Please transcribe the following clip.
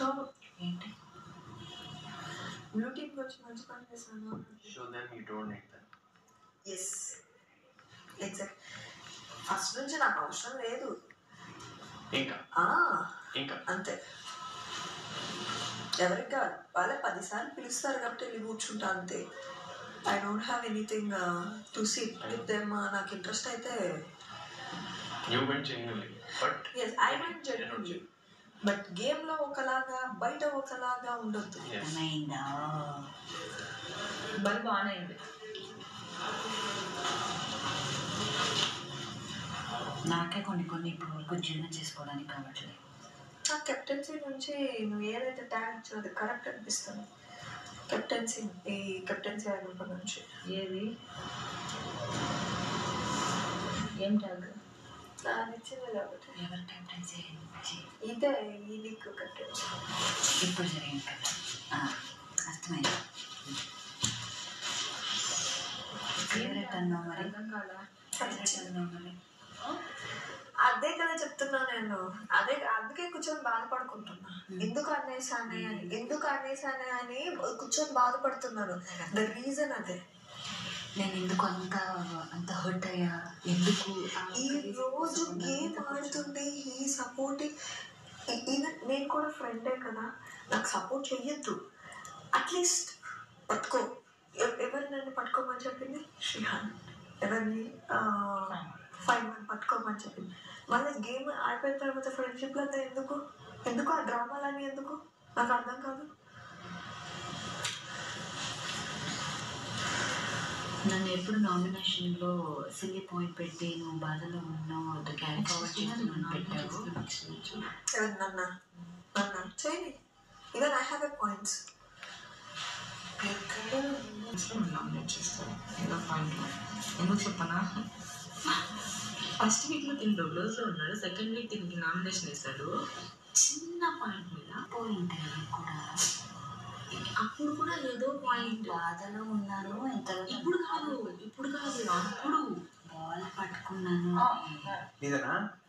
so ఏంటి blue team వచ్చి మంచి పని చేశాను show them you don't need them yes exact first నుంచి నాకు అవసరం లేదు ఇంకా ఆ, ఇంకా అంతే ఎవరికి కాదు వాళ్ళే పదిసార్లు పిలుస్తారు కాబట్టి వెళ్ళి కూర్చుంటా అంతే I don't have anything to sit with them నాకు ఇంట్రెస్ట్ అయితే you went genuinely but yes I don't genuinely but గేమ్లో ఒకలాగా బయట ఒకలాగా ఉండొద్దు అర్థమైందా బల్ బాగానే అయింది నాకే కొన్ని కొన్ని ఇప్పుడు వరకు జీర్ణం చేసుకోవడానికి కావట్లేదు ఆ కెప్టెన్సీ నుంచి నువ్వు ఏదైతే ట్యాగ్ ఇచ్చావు అది కరెక్ట్ అనిపిస్తుంది కెప్టెన్సీ ఈ కెప్టెన్సీ గ్రూప్ నుంచి ఏది ఏం ట్యాగ్ అది ఇచ్చింది కాబట్టి ఎవరి కెప్టెన్సీ నుంచి ఇదే ఈ లీగ్ కెప్టెన్సీ ఇప్పుడు జరిగింది కదా ఆ, అర్థమైంది ఫేవరెట్ అన్నావు మరి అర్థం కాదా ఫేవరెట్ అన్నావు మరి అదే కదా చెప్తున్నా నేను అదే అందుకే కూర్చొని బాధపడుకుంటున్నా ఎందుకు అనేసానే అని ఎందుకు అనేసానే అని కూర్చొని బాధపడుతున్నాను ద రీజన్ అదే నేను ఎందుకు అంత అంత హర్ట్ అయ్యా ఎందుకు ఆ ఈ ఒక్క reason రోజు కోసం గేమ్ అంత కొంచెం- ఆడుతుంటే ఈ సపోర్టింగ్ నేను కూడా ఫ్రెండే కదా నాకు సపోర్ట్ చెయ్యొద్దు అట్లీస్ట్ పట్టుకో ఎవ- ఎవరు నన్ను పట్టుకోమని చెప్పింది శ్రీహాన్ ఎవరిని ఫైవ్ వన్ పట్టుకోమని చెప్పింది మళ్ళీ గేమ్ ఆడిపోయిన తర్వాత ఫ్రెండ్షిప్లో అంతా ఎందుకు ఎందుకు ఆ డ్రామాలని ఎందుకు నాకు అర్థం కాదు నన్ను ఎప్పుడు నామినేషన్లో సిల్లీ పాయింట్ పెట్టి నువ్వు బాధలో ఉన్నావు అది క్యారీ ఫార్వర్డ్ చేస్తున్నాను పెట్టావు ఎవరు నన్న నన్న చేయని even I have a points nominate చేస్తాను ఏదో పాయింట్ ఎందుకు చెప్పనా ఫస్ట్ వీక్లో తిని డబ్ల్యూస్లో ఉన్నాడు సెకండ్ వీక్ దీనికి నామినేషన్ వేశాడు చిన్న పాయింట్ మీద పోయింది అది కూడా అప్పుడు కూడా ఏదో పాయింట్ బాధలో ఉన్నాను ఎంత ఇప్పుడు కాదు ఇప్పుడు కాదు అప్పుడు బాల్ పట్టుకున్నాను ఇదేనా